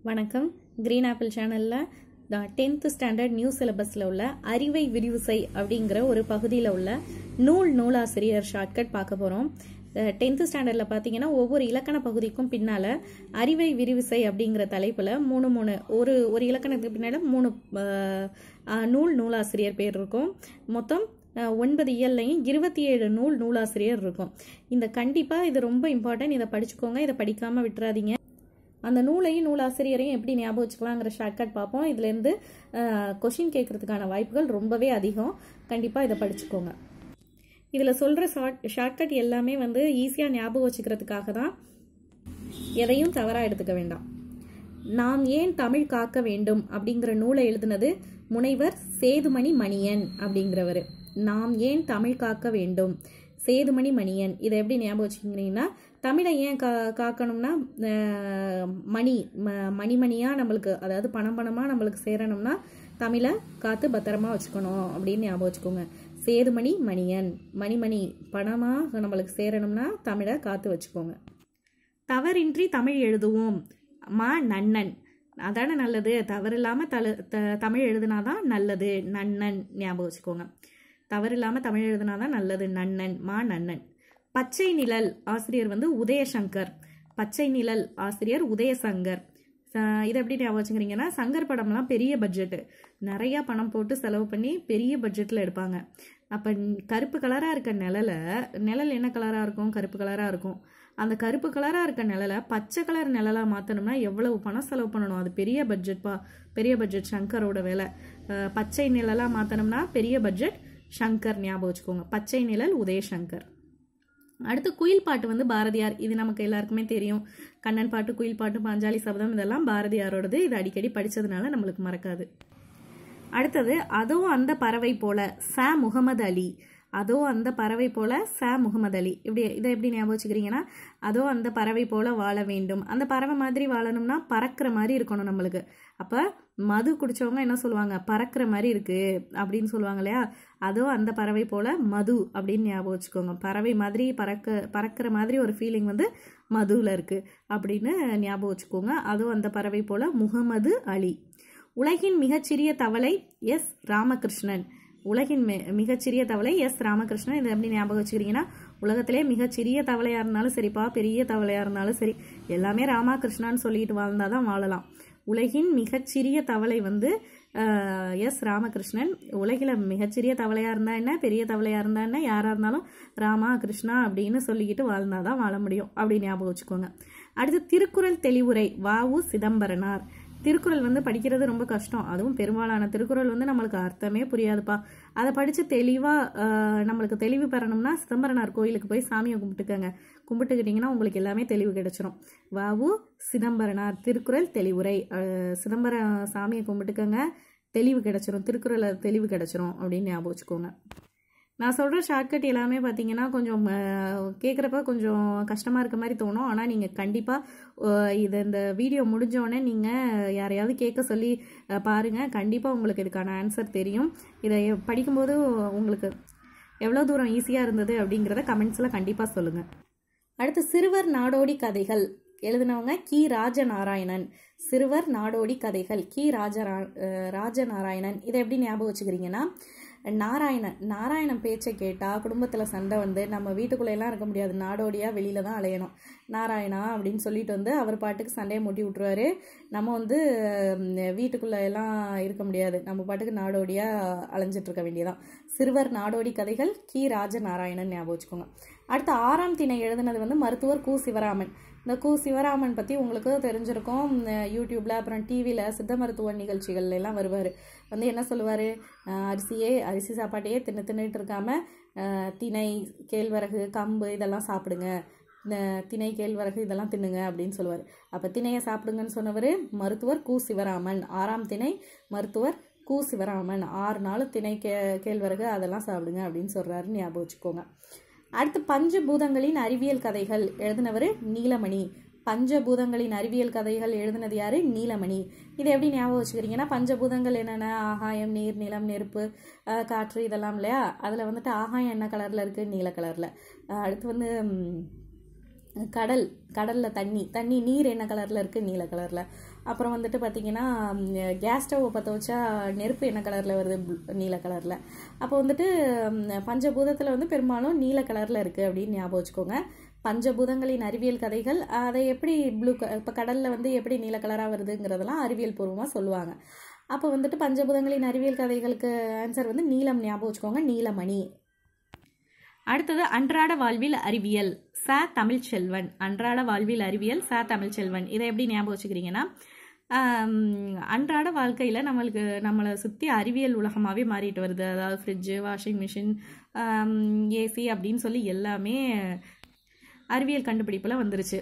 வணக்கம் green apple சேனலில் tenth standard new சிலபஸில் உள்ள அறிவை விரிவுசை அப்படிங்கிற ஒரு பகுதியில் உள்ள நூல் நூலாசிரியர் ஷார்ட்கட் பார்க்க போகிறோம் டென்த்து ஸ்டாண்டர்டில் பார்த்தீங்கன்னா ஒவ்வொரு இலக்கண பகுதிக்கும் பின்னால் அறிவை விரிவுசை அப்படிங்கிற தலைப்பில் மூணு மூணு ஒரு ஒரு இலக்கணத்துக்கு பின்னால் மூணு அஹ், அஹ், நூல் நூலாசிரியர் பேர் இருக்கும் மொத்தம் அஹ், ஒன்பது இயல்லையும் இருபத்தி ஏழு நூல் நூலாசிரியர் இருக்கும் இந்த கண்டிப்பாக இது ரொம்ப இம்பார்ட்டன்ட் இதை படிச்சுக்கோங்க இதை படிக்காமல் விட்டுறாதீங்க அந்த நூலையும் நூலாசிரியரையும் எப்படி ஞாபகம் வச்சுக்கலாங்கிற ஷார்ட்கட் பார்ப்போம் இதுலேருந்து கொஷின் கேட்கறதுக்கான வாய்ப்புகள் ரொம்பவே அதிகம் கண்டிப்பாக இதை படிச்சுக்கோங்க இதில் சொல்கிற ஷார்ட் ஷார்ட்கட் எல்லாமே வந்து ஈஸியாக ஞாபகம் வச்சுக்கிறதுக்காக தான் எதையும் தவறாக எடுத்துக்க வேண்டாம் நாம் ஏன் தமிழ் காக்க வேண்டும் அப்படிங்கிற நூலை எழுதினது முனைவர் சேதுமணி மணியன் அப்படிங்கிறவர் நாம் ஏன் தமிழ் காக்க வேண்டும் சேதுமணி மணியன் இதை எப்படி ஞாபகம் வச்சுக்கிறீங்கன்னா தமிழை ஏன் கா காக்கணும்னா அஹ், மணி ம- மணிமணியாக நம்மளுக்கு அதாவது பணம் பணமாக நம்மளுக்கு சேரணும்னா தமிழை காத்து பத்திரமா வச்சுக்கணும் அப்படின்னு ஞாபகம் வச்சுக்கோங்க சேதுமணி மணியன் மணிமணி பணமாக நம்மளுக்கு சேரணும்னா தமிழை காத்து வச்சுக்கோங்க தவறின்றி தமிழ் எழுதுவோம் மா நன்னன் அதானே நல்லது தவறில்லாமல் தல த தமிழ் எழுதுனாதான் நல்லது நன்னன் ஞாபகம் வச்சுக்கோங்க தவறில்லாமல் தமிழ் எழுதுனாதான் நல்லது நன்னன் மா நன்னன் பச்சை நிழல் ஆசிரியர் வந்து உதயசங்கர் பச்சை நிழல் ஆசிரியர் உதயசங்கர் ச- இதை எப்படி ஞாபகம் வச்சுக்கிறீங்கன்னா சங்கர் படம்லாம் பெரிய பட்ஜெட்டு நிறையா பணம் போட்டு செலவு பண்ணி பெரிய பட்ஜெட்டில் எடுப்பாங்க அப்போ கருப்பு கலராக இருக்க நிழலை நிழல் என்ன கலராக இருக்கும் கருப்பு கலராக இருக்கும் அந்த கருப்பு கலராக இருக்க நிழலை பச்சை கலர் நிழலாக மாற்றணும்னா எவ்வளவு பணம் செலவு பண்ணணும் அது பெரிய பட்ஜெட்ப்பா பெரிய பட்ஜெட் சங்கரோட வேலை அஹ், பச்சை நிழலாக மாற்றணும்னா பெரிய பட்ஜெட் சங்கர் ஞாபகம் வச்சுக்கோங்க பச்சை நிழல் உதயசங்கர் அடுத்து குயில் பாட்டு வந்து பாரதியார் இது நமக்கு எல்லாருக்குமே தெரியும் கண்ணன் பாட்டு குயில் பாட்டு பாஞ்சாலி சபதம் இதெல்லாம் பாரதியாரோடது இது அடிக்கடி படிச்சதுனால நம்மளுக்கு மறக்காது அடுத்தது அதோ அந்த பறவை போல ச முகமது அலி அதோ அந்த பறவை போல ச முகமது அலி இப்படி இதை எப்படி ஞாபகம் வச்சுக்கிறீங்கன்னா அதோ அந்த பறவை போல வாழ வேண்டும் அந்த பறவை மாதிரி வாழணும்னா பறக்கிற மாதிரி இருக்கணும் நம்மளுக்கு அப்போ மது குடிச்சவங்க என்ன சொல்லுவாங்க பறக்கிற மாதிரி இருக்கு அப்படின்னு சொல்லுவாங்க இல்லையா அதோ அந்த பறவை போல மது அப்படின்னு ஞாபகம் வச்சுக்கோங்க பறவை மாதிரி பறக்க பறக்கிற மாதிரி ஒரு ஃபீலிங் வந்து மதுவில் இருக்கு அப்படின்னு ஞாபகம் வச்சுக்கோங்க அதோ அந்த பறவை போல முகமது அலி உலகின் மிகச்சிறிய தவளை எஸ் ராமகிருஷ்ணன் உலகின் மி- மிகச்சிறிய தவளை எஸ் ராமகிருஷ்ணன் இதை எப்படி ஞாபகம் வச்சுக்கிறீங்கன்னா உலகத்திலே மிகச்சிறிய தவளையா இருந்தாலும் சரிப்பா பெரிய தவளையா இருந்தாலும் சரி எல்லாமே ராமகிருஷ்ணான்னு சொல்லிட்டு வாழ்ந்தாதான் வாழலாம் உலகின் மிகச்சிறிய தவளை வந்து அஹ், எஸ் ராமகிருஷ்ணன் உலகில் மிகச்சிறிய தவளையா இருந்தா என்ன பெரிய தவளையா இருந்தா என்ன யாரா இருந்தாலும் ராமா கிருஷ்ணா அப்படின்னு சொல்லிக்கிட்டு வாழ்ந்தாதான் வாழ முடியும் அப்படி ஞாபகம் வச்சுக்கோங்க அடுத்து திருக்குறள் தெளிவுரை வாவு சிதம்பரனார் திருக்குறள் வந்து படிக்கிறது ரொம்ப கஷ்டம் அதுவும் பெரும்பாலான திருக்குறள் வந்து நம்மளுக்கு அர்த்தமே புரியாதுப்பா அதை படித்து தெளிவாக நம்மளுக்கு தெளிவு பெறணும்னா சிதம்பரனார் கோயிலுக்கு போய் சாமியை கும்பிட்டுக்கங்க கும்பிட்டுக்கிட்டிங்கன்னா உங்களுக்கு எல்லாமே தெளிவு கிடைச்சிரும் வாவு சிதம்பரனார் திருக்குறள் தெளிவுரை அஹ், சிதம்பர சாமியை கும்பிட்டுக்கங்க தெளிவு கிடைச்சிரும் திருக்குறளை தெளிவு கிடைச்சிரும் அப்படின்னு ஞாபகம் வச்சுக்கோங்க நான் சொல்கிற ஷார்ட்கட் எல்லாமே பார்த்தீங்கன்னா கொஞ்சம் கேட்குறப்ப கொஞ்சம் கஷ்டமாக இருக்க மாதிரி தோணும் ஆனால் நீங்கள் கண்டிப்பாக இது இந்த வீடியோ முடிஞ்சோடனே நீங்கள் யாரையாவது கேட்க சொல்லி அஹ், பாருங்க கண்டிப்பாக உங்களுக்கு இதுக்கான ஆன்சர் தெரியும் இதை படிக்கும்போது உங்களுக்கு எவ்வளோ தூரம் ஈஸியாக இருந்தது அப்படிங்கிறத கமெண்ட்ஸில் கண்டிப்பாக சொல்லுங்கள் அடுத்து சிறுவர் நாடோடி கதைகள் எழுதினவங்க கி ராஜநாராயணன் சிறுவர் நாடோடி கதைகள் கி ராஜரா அஹ் ராஜநாராயணன் இதை எப்படி ஞாபகம் வச்சுக்கிறீங்கன்னா நாராயணன் நாராயணன் பேச்சை கேட்டால் குடும்பத்தில் சண்டை வந்து நம்ம வீட்டுக்குள்ளே எல்லாம் இருக்க முடியாது நாடோடியாக வெளியில தான் அலையணும் நாராயணா அப்படின்னு சொல்லிட்டு வந்து அவர் பாட்டுக்கு சண்டையை மூட்டி விட்டுருவாரு நம்ம வந்து வீட்டுக்குள்ளே எல்லாம் இருக்க முடியாது நம்ம பாட்டுக்கு நாடோடியாக அலைஞ்சிட்டு இருக்க வேண்டியதான் சிறுவர் நாடோடி கதைகள் கி ராஜநாராயணன் ஞாபகம் வச்சுக்கோங்க அடுத்து ஆறாம் திணை எழுதினது வந்து மருத்துவர் கு சிவராமன் இந்த கு சிவராமன் பற்றி உங்களுக்கு தெரிஞ்சிருக்கும் அஹ் யூடியூப்ல அப்புறம் டிவியில் சித்த மருத்துவ நிகழ்ச்சிகள்ல எல்லாம் வருவார் வந்து என்ன சொல்லுவார் அரிசியே அரிசி சாப்பாட்டையே தின்னு தின்னுட்டு இருக்காம அஹ் திணை கேழ்வரகு கம்பு இதெல்லாம் சாப்பிடுங்க இந்த திணை கேழ்வரகு இதெல்லாம் தின்னுங்க அப்படின்னு சொல்லுவார் அப்போ திணையை சாப்பிடுங்கன்னு சொன்னவர் மருத்துவர் கு சிவராமன் ஆறாம் திணை மருத்துவர் கு சிவராமன் ஆறு நாள் திணை கே கேழ்வரகு அதெல்லாம் சாப்பிடுங்க அப்படின்னு சொல்கிறாரு ஞாபகம் வச்சுக்கோங்க அடுத்து பஞ்சபூதங்களின் அறிவியல் கதைகள் எழுதினவர் நீலமணி பஞ்சபூதங்களின் அறிவியல் கதைகள் எழுதினது யாரு நீலமணி இதை எப்படி ஞாபகம் வச்சுக்கிறீங்கன்னா பஞ்சபூதங்கள் என்னென்ன ஆகாயம் நீர் நிலம் நெருப்பு அஹ், காற்று இதெல்லாம் இல்லையா அதில் வந்துட்டு ஆகாயம் என்ன கலரில் இருக்குது நீல கலரில் அடுத்து வந்து ம், கடல் கடல்ல தண்ணி தண்ணி நீர் என்ன கலர்ல இருக்கு நீல கலர்ல அப்புறம் வந்துட்டு பாத்தீங்கன்னா கேஸ் ஸ்டவ் பற்ற வச்சா நெருப்பு என்ன கலர்ல வருது bl- நீல கலர்ல அப்போ வந்துட்டு ம், பஞ்சபூதத்துல வந்து பெரும்பாலும் நீல கலர்ல இருக்கு அப்படின்னு ஞாபகம் வச்சுக்கோங்க பஞ்சபூதங்களின் அறிவியல் கதைகள் அதை எப்படி ப்ளூ இப்போ கடல்ல வந்து எப்படி நீல கலரா வருதுங்கிறதெல்லாம் அறிவியல் பூர்வமா சொல்லுவாங்க அப்போ வந்துட்டு பஞ்சபூதங்களின் அறிவியல் கதைகளுக்கு ஆன்சர் வந்து நீலம் ஞாபகம் வச்சுக்கோங்க நீலமணி அடுத்தது அன்றாட வாழ்வில் அறிவியல் ச தமிழ்ச்செல்வன் அன்றாட வாழ்வில் அறிவியல் ச தமிழ்ச்செல்வன் இதை எப்படி ஞாபகம் வச்சுக்கிறீங்கன்னா ஆம், அன்றாட வாழ்க்கையில் நம்மளுக்கு நம்மளை சுற்றி அறிவியல் உலகமாகவே மாறிட்டு வருது அதாவது ஃப்ரிட்ஜு வாஷிங் மிஷின் ஏசி அப்படின்னு சொல்லி எல்லாமே அறிவியல் கண்டுபிடிப்பில் வந்துருச்சு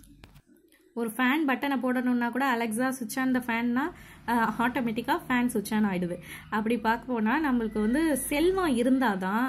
ஒரு ஃபேன் பட்டனை போடணும்னா கூட அலெக்ஸா சுவிட்ச் ஆன் த ஃபேன்னா ஆட்டோமேட்டிக்காக ஃபேன் சுவிட்ச் ஆன் ஆகிடுது அப்படி பார்க்க போனால் நம்மளுக்கு வந்து செல்வம் இருந்தால் தான்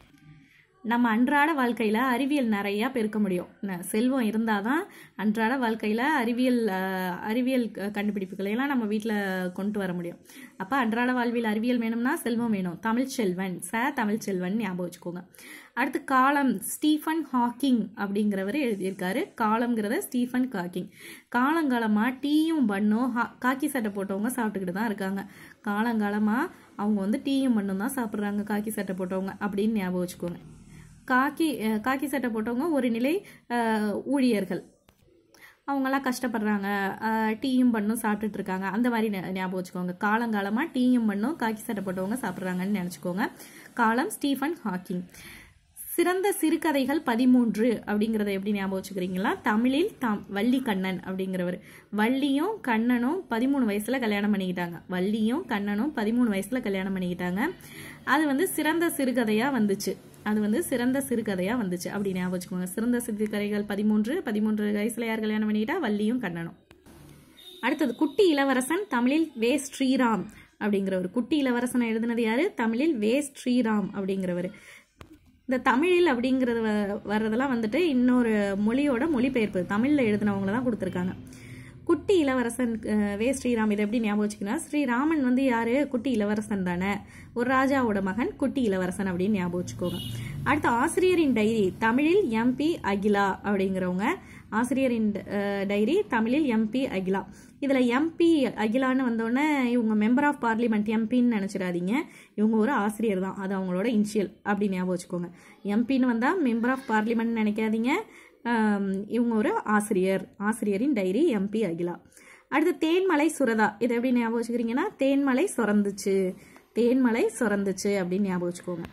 நம்ம அன்றாட வாழ்க்கையில் அறிவியல் நிறையா பெருக்க முடியும் ந- செல்வம் இருந்தால் தான் அன்றாட வாழ்க்கையில் அறிவியல் அஹ், அறிவியல் க- கண்டுபிடிப்புகளை எல்லாம் நம்ம வீட்டில் கொண்டு வர முடியும் அப்போ அன்றாட வாழ்வில் அறிவியல் வேணும்னா செல்வம் வேணும் தமிழ்ச்செல்வன் ச தமிழ்ச்செல்வன் ஞாபகம் வச்சுக்கோங்க அடுத்து காலம் ஸ்டீஃபன் ஹாக்கிங் அப்படிங்கிறவர் எழுதியிருக்காரு காலம்ங்கிறத ஸ்டீஃபன் ஹாக்கிங் காலங்காலமாக டீயும் பண்ணும் ஹா காக்கி சட்டை போட்டவங்க சாப்பிட்டுக்கிட்டு தான் இருக்காங்க காலங்காலமாக அவங்க வந்து டீயும் பண்ணும் தான் சாப்பிட்றாங்க காக்கி சட்டை போட்டவங்க அப்படின்னு ஞாபகம் வச்சுக்கோங்க காக்கி அஹ், காக்கி சட்டை போட்டவங்க ஒரு நிலை அஹ், ஊழியர்கள் அவங்கெல்லாம் கஷ்டப்படுறாங்க அஹ், டீயும் பண்ணும் சாப்பிட்டுட்டு இருக்காங்க அந்த மாதிரி ஞா- ஞாபகம் வச்சுக்கோங்க காலங்காலமாக டீயும் பண்ணும் காக்கி சட்டை போட்டவங்க சாப்பிட்றாங்கன்னு நினச்சிக்கோங்க காலம் ஸ்டீஃபன் ஹாக்கிங் சிறந்த சிறுகதைகள் பதிமூன்று அப்படிங்கிறத எப்படி ஞாபகம் வச்சுக்கிறீங்களா தமிழில் தாம் வள்ளி கண்ணன் அப்படிங்கிறவர் வள்ளியும் கண்ணனும் பதிமூணு வயசுல கல்யாணம் பண்ணிக்கிட்டாங்க வள்ளியும் கண்ணனும் பதிமூணு வயசுல கல்யாணம் பண்ணிக்கிட்டாங்க அது வந்து சிறந்த சிறுகதையா வந்துச்சு அது வந்து சிறந்த சிறுகதையா வந்துச்சு அப்படி ஞாபகம் வச்சுக்கோங்க சிறந்த சிறுகதைகள் பதிமூன்று பதிமூன்று வயசுல யார் கல்யாணம் பண்ணிக்கிட்டா வள்ளியும் கண்ணனும் அடுத்தது குட்டி இளவரசன் தமிழில் வே ஸ்ரீராம் அப்படிங்கிறவர் குட்டி இளவரசனை எழுதினது யாரு தமிழில் வே ஸ்ரீராம் அப்படிங்கிறவர் இந்த தமிழில் அப்படிங்கிறது வ- வர்றதெல்லாம் வந்துட்டு இன்னொரு மொழியோட மொழிபெயர்ப்பு தமிழில் எழுதினவங்கள தான் கொடுத்துருக்காங்க குட்டி இளவரசன் அஹ், வே ஸ்ரீராம் இதை எப்படி ஞாபகம் வச்சுக்கணும் ஸ்ரீராமன் வந்து யாரு குட்டி இளவரசன் தானே ஒரு ராஜாவோட மகன் குட்டி இளவரசன் அப்படின்னு ஞாபகம் வச்சுக்கோங்க அடுத்து ஆசிரியரின் டைரி தமிழில் எம்பி அகிலா அப்படிங்கிறவங்க ஆசிரியரின் அஹ், டைரி தமிழில் எம்பி அகிலா இதில் எம்பி அகிலான்னு வந்தோடனே இவங்க மெம்பர் ஆஃப் பார்லிமெண்ட் எம்பின்னு நினச்சிடாதீங்க இவங்க ஒரு ஆசிரியர் தான் அது அவங்களோட இனிஷியல் அப்படி ஞாபகம் வச்சுக்கோங்க எம்பின்னு வந்தால் மெம்பர் ஆஃப் பார்லிமெண்ட் நினைக்காதீங்க ஆம், இவங்க ஒரு ஆசிரியர் ஆசிரியரின் டைரி எம்பி அகிலா அடுத்து தேன்மலை சுரதா இதை எப்படி ஞாபகம் வச்சுக்கிறீங்கன்னா தேன்மலை சுரந்துச்சு தேன்மலை சுரந்துச்சு அப்படின்னு ஞாபகம் வச்சுக்கோங்க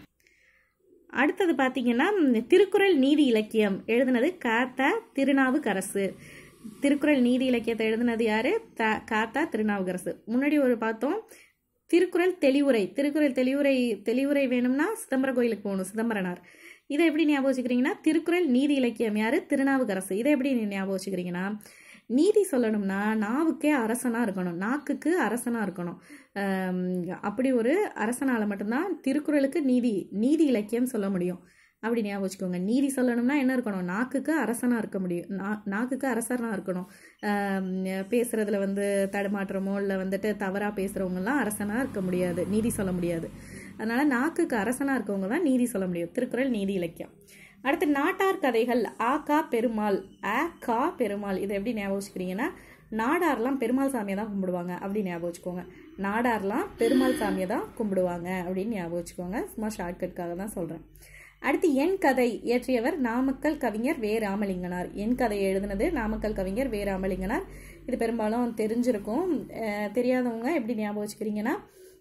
அடுத்தது பார்த்தீங்கன்னா ம், திருக்குறள் நீதி இலக்கியம் எழுதுனது காத்தா திருநாவுக்கரசு திருக்குறள் நீதி இலக்கியத்தை எழுதுனது யாரு த காத்தா திருநாவுக்கரசு முன்னாடி ஒரு பார்த்தோம் திருக்குறள் தெளிவுரை திருக்குறள் தெளிவுரை தெளிவுரை வேணும்னா சிதம்பரம் கோயிலுக்கு போகணும் சிதம்பரனார் இதை எப்படி ஞாபகம் வச்சுக்கிறீங்கன்னா திருக்குறள் நீதி இலக்கியம் யாரு திருநாவுக்கரசு இதை எப்படி நீ ஞாபகம் வச்சுக்கிறீங்கன்னா நீதி சொல்லணும்னா நாவுக்கே அரசனா இருக்கணும் நாக்குக்கு அரசனா இருக்கணும் ஆம், அப்படி ஒரு அரசனால மட்டும்தான் திருக்குறளுக்கு நீதி நீதி இலக்கியம் சொல்ல முடியும் அப்படி ஞாபகம் வச்சுக்கோங்க நீதி சொல்லணும்னா என்ன இருக்கணும் நாக்குக்கு அரசனா இருக்க முடியும் நா- நாக்குக்கு அரசனா இருக்கணும் ஆம், பேசுறதுல வந்து தடுமாற்றமோ இல்லை வந்துட்டு தவறா பேசுறவங்கலாம் அரசனா இருக்க முடியாது நீதி சொல்ல முடியாது அதனால நாக்குக்கு அரசனா இருக்கவங்க தான் நீதி சொல்ல முடியும் திருக்குறள் நீதி இலக்கியம் அடுத்து நாட்டார் கதைகள் ஆ கா பெருமாள் ஆ கா பெருமாள் இதை எப்படி ஞாபகம் வச்சுக்கிறீங்கன்னா நாடார்லாம் பெருமாள் சாமியை தான் கும்பிடுவாங்க அப்படின்னு ஞாபகம் வச்சுக்கோங்க நாடார்லாம் பெருமாள் சாமியை தான் கும்பிடுவாங்க அப்படின்னு ஞாபகம் வச்சுக்கோங்க சும்மா ஷார்ட்கட்காக தான் சொல்கிறேன் அடுத்து என் கதை இயற்றியவர் நாமக்கல் கவிஞர் வே ராமலிங்கனார் என் கதையை எழுதினது நாமக்கல் கவிஞர் வே ராமலிங்கனார் இது பெரும்பாலும் தெரிஞ்சிருக்கும் அஹ் தெரியாதவங்க எப்படி ஞாபகம் வச்சுக்கிறீங்கன்னா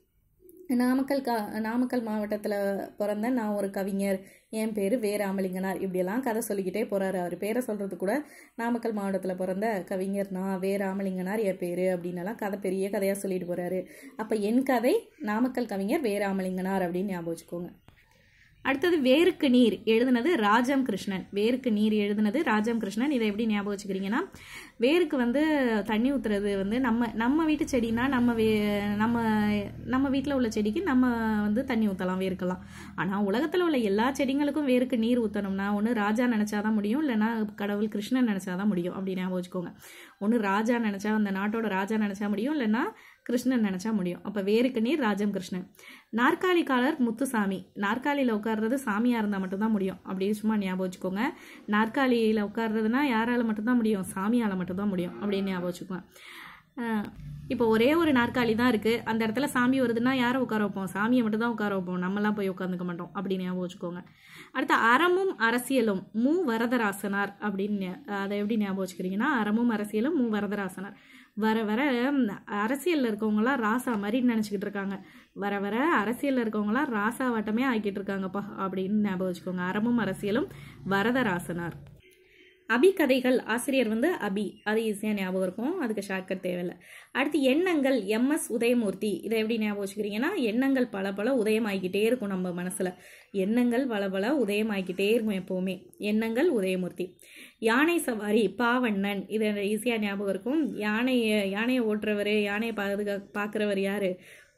நாமக்கல் கா நாமக்கல் மாவட்டத்தில் பிறந்த நான் ஒரு கவிஞர் என் பேர் வே ராமலிங்கனார் இப்படியெல்லாம் கதை சொல்லிக்கிட்டே போகிறாரு அவர் பேரை சொல்கிறது கூட நாமக்கல் மாவட்டத்தில் பிறந்த கவிஞர் நான் வே ராமலிங்கனார் என் பேர் அப்படின்னெல்லாம் கதை பெரிய கதையாக சொல்லிட்டு போகிறாரு அப்போ என் கதை நாமக்கல் கவிஞர் வே ராமலிங்கனார் அப்படின்னு ஞாபகம் வச்சுக்கோங்க அடுத்தது வேருக்கு நீர் எழுதுனது ராஜம் கிருஷ்ணன் வேருக்கு நீர் எழுதுனது ராஜம் கிருஷ்ணன் இதை எப்படி ஞாபகம் வச்சுக்கிறீங்கன்னா வேருக்கு வந்து தண்ணி ஊத்துறது வந்து நம்ம நம்ம வீட்டு செடினா நம்ம வே நம்ம நம்ம வீட்டில் உள்ள செடிக்கு நம்ம வந்து தண்ணி ஊற்றலாம் வேருக்கெல்லாம் ஆனால் உலகத்தில் உள்ள எல்லா செடிங்களுக்கும் வேருக்கு நீர் ஊற்றணும்னா ஒன்று ராஜா நினச்சாதான் முடியும் இல்லைன்னா கடவுள் கிருஷ்ணன் நினச்சாதான் முடியும் அப்படி ஞாபகம் வச்சுக்கோங்க ஒன்று ராஜா நினச்சா அந்த நாட்டோட ராஜா நினச்சா முடியும் இல்லைன்னா கிருஷ்ணன் நினச்சா முடியும் அப்போ வேருக்கு நீர் ராஜம் கிருஷ்ணன் நாற்காலிக்காரர் முத்துசாமி நாற்காலியில் உட்கார்றது சாமியாக இருந்தால் மட்டும்தான் முடியும் அப்படி சும்மா ஞாபகம் வச்சுக்கோங்க நாற்காலியில் உட்கார்றதுனா யாரால மட்டும்தான் முடியும் சாமியால் மட்டும்தான் முடியும் அப்படின்னு ஞாபகம் வச்சுக்கோங்க அஹ் இப்போ ஒரே ஒரு நாற்காலி தான் இருக்குது அந்த இடத்துல சாமி வருதுன்னா யாரை உட்கார வைப்போம் சாமியை மட்டும் தான் உட்கார வைப்போம் நம்மலாம் போய் உட்காந்துக்க மாட்டோம் அப்படின்னு ஞாபகம் வச்சுக்கோங்க அடுத்து அறமும் அரசியலும் மு வரதராசனார் அப்படின்னு ஞா- அதை எப்படி ஞாபகம் வச்சுக்கிறீங்கன்னா அறமும் அரசியலும் மு வரதராசனார் வர வர ம், அரசியல்ல இருக்கவங்களாம் ராசா மாதிரி நினச்சிக்கிட்டு இருக்காங்க வர வர அரசியல்ல இருக்கவங்களாம் ராசா வட்டமே ஆக்கிட்டு இருக்காங்கப்பா அப்படின்னு ஞாபகம் வச்சுக்கோங்க அறமும் அரசியலும் வரதராசனார் அபி கதைகள் ஆசிரியர் வந்து அபி அது ஈஸியாக ஞாபகம் இருக்கும் அதுக்கு ஷார்ட்கட் தேவையில்லை அடுத்து எண்ணங்கள் எம்எஸ் உதயமூர்த்தி இதை எப்படி ஞாபகம் வச்சுக்கிறீங்கன்னா எண்ணங்கள் பல பல உதயமாகிக்கிட்டே இருக்கும் நம்ம மனசில் எண்ணங்கள் பல பல உதயமாகிக்கிட்டே இருக்கும் எப்போவுமே எண்ணங்கள் உதயமூர்த்தி யானை சவாரி பாவண்ணன் இது ஈஸியாக ஞாபகம் இருக்கும் யானையை யானையை ஓட்டுறவர் யானையை பாதுகா பார்க்குறவர் யார்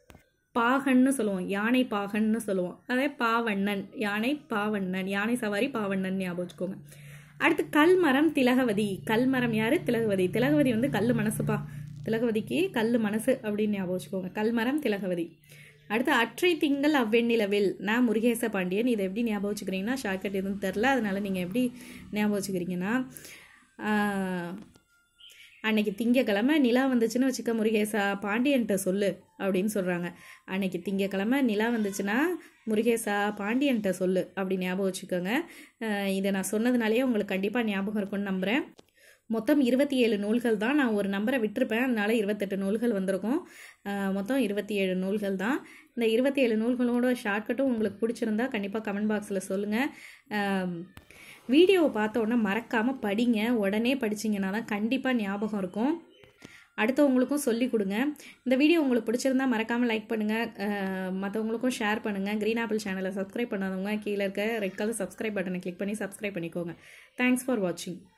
பாகன்னு சொல்லுவோம் யானை பாகன்னு சொல்லுவோம் அதே பாவண்ணன் யானை பாவண்ணன் யானை சவாரி பாவண்ணன் ஞாபகம் வச்சுக்கோங்க அடுத்து கல்மரம் திலகவதி கல்மரம் யாரு திலகவதி திலகவதி வந்து கல் மனசுப்பா திலகவதிக்கு கல் மனசு அப்படின்னு ஞாபகம் வச்சுக்கோங்க கல்மரம் திலகவதி அடுத்து அற்றை திங்கள் அவ்வெண்ணிலவில் நான் முருகேச பாண்டியன் இதை எப்படி ஞாபகம் வச்சுக்கிறீங்கன்னா ஷார்ட்கட் எதுவும் தெரில அதனால நீங்கள் எப்படி ஞாபகம் வச்சுக்கிறீங்கன்னா ஆஹ், அன்னைக்கு திங்கக்கிழமை நிலா வந்துச்சுன்னு வச்சுக்க முருகேசா பாண்டியன்ட்ட சொல்லு அப்படின்னு சொல்கிறாங்க அன்னைக்கு திங்கக்கிழமை நிலா வந்துச்சுன்னா முருகேசா பாண்டியன்ட்ட சொல்லு அப்படி ஞாபகம் வச்சுக்கோங்க அஹ் இதை நான் சொன்னதுனாலேயே உங்களுக்கு கண்டிப்பாக ஞாபகம் இருக்கும்னு நம்புகிறேன் மொத்தம் இருபத்தி ஏழு நூல்கள் தான் நான் ஒரு நம்பரை விட்டிருப்பேன் அதனால இருபத்தெட்டு நூல்கள் வந்திருக்கும் அஹ் மொத்தம் இருபத்தி ஏழு நூல்கள் தான் இந்த இருபத்தி ஏழு நூல்களோட ஷார்ட்கட்டும் உங்களுக்கு பிடிச்சிருந்தா கண்டிப்பாக கமெண்ட் பாக்ஸில் சொல்லுங்கள் வீடியோவை பார்த்த உடனே மறக்காமல் படிங்க உடனே படிச்சிங்கன்னா தான் கண்டிப்பாக ஞாபகம் இருக்கும் அடுத்தவங்களுக்கும் சொல்லி கொடுங்க இந்த வீடியோ உங்களுக்கு பிடிச்சிருந்தா மறக்காமல் லைக் பண்ணுங்கள் மற்றவங்களுக்கும் ஷேர் பண்ணுங்கள் க்ரீன் ஆப்பிள் சேனலை சப்ஸ்கிரைப் பண்ணாதவங்க கீழே இருக்க ரெட் கலர் சப்ஸ்கிரைப் பட்டனை கிளிக் பண்ணி சப்ஸ்கிரைப் பண்ணிக்கோங்க தேங்க்ஸ் ஃபார் வாட்சிங்